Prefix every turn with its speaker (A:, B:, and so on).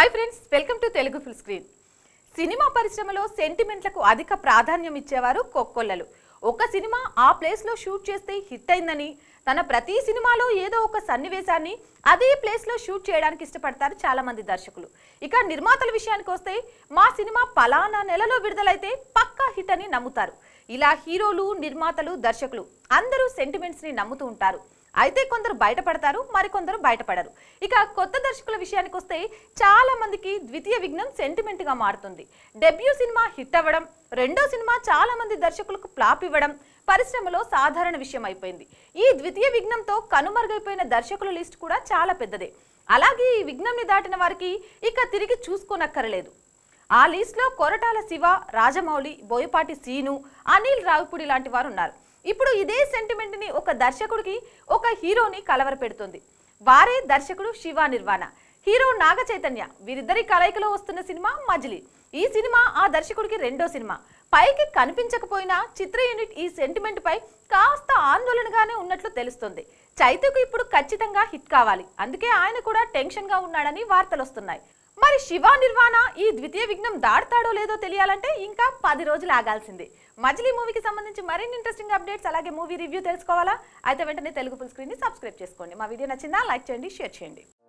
A: hi friends welcome to Telugu full screen cinema పరిశ్రమలో సెంటిమెంట్లకు అధిక ప్రాధాన్యం ఇచ్చేవారు కొక్కొల్లలు ఒక సినిమా ఆ ప్లేస్లో షూట్ చేస్తే హిట్ అయిందని తన ప్రతి సినిమాలో ఏదో ఒక సన్నివేశాన్ని అదే ప్లేస్లో షూట్ చేయడానికి ఇష్టపడతారు చాలా మంది దర్శకులు ఇక నిర్మాతల విషయానికి వస్తే మా సినిమా పలానా నెలలో విడుదలైతే పక్కా హిట్ అని నమ్ముతారు ఇలా హీరోలు నిర్మాతలు దర్శకులు అందరూ సెంటిమెంట్స్ని నమ్ముతూ ఉంటారు అయితే కొందరు బయటపడతారు మరికొందరు బయటపడరు ఇక కొత్త దర్శకుల విషయానికి వస్తే చాలా మందికి ద్వితీయ విఘ్నం సెంటిమెంట్ గా మారుతుంది డెబ్యూ సినిమా హిట్ అవ్వడం రెండో సినిమా చాలా మంది దర్శకులకు ఫ్లాప్ ఇవ్వడం పరిశ్రమలో సాధారణ విషయం అయిపోయింది ఈ ద్వితీయ విఘ్నంతో కనుమరుగైపోయిన దర్శకుల లిస్ట్ కూడా చాలా పెద్దదే అలాగే ఈ విఘ్నంని దాటిన వారికి ఇక తిరిగి చూసుకోనక్కర్లేదు ఆ లిస్ట్లో కొరటాల శివ రాజమౌళి బోయపాటి సీను అనిల్ రావిపూడి లాంటి వారు ఉన్నారు ఇప్పుడు ఇదే సెంటిమెంట్ ని ఒక దర్శకుడికి ఒక హీరోని కలవరపెడుతుంది వారే దర్శకుడు శివ నిర్వాణ హీరో నాగ చైతన్య వీరిద్దరి కలయికలో వస్తున్న సినిమా మజిలీ ఈ సినిమా ఆ దర్శకుడికి రెండో సినిమా పైకి కనిపించకపోయినా చిత్ర యూనిట్ ఈ సెంటిమెంట్ పై కాస్త ఆందోళనగానే ఉన్నట్లు తెలుస్తుంది చైతకు ఇప్పుడు ఖచ్చితంగా హిట్ కావాలి అందుకే ఆయన కూడా టెన్షన్ గా ఉన్నాడని వార్తలు వస్తున్నాయి మరి శివ నిర్వాణ ఈ ద్వితీయ విఘ్నం దాటుతాడో లేదో తెలియాలంటే ఇంకా పది రోజులు ఆగాల్సిందే మజిలీ మూవీకి సంబంధించి మరిన్ని ఇంట్రెస్టింగ్ అప్డేట్స్ అలాగే మూవీ రివ్యూ తెలుసుకోవాలా అయితే వెంటనే తెలుగు ఫుల్ స్క్రీన్ ని సబ్స్క్రైబ్ చేసుకోండి మా వీడియో నచ్చిందా లైక్ చేయండి షేర్ చేయండి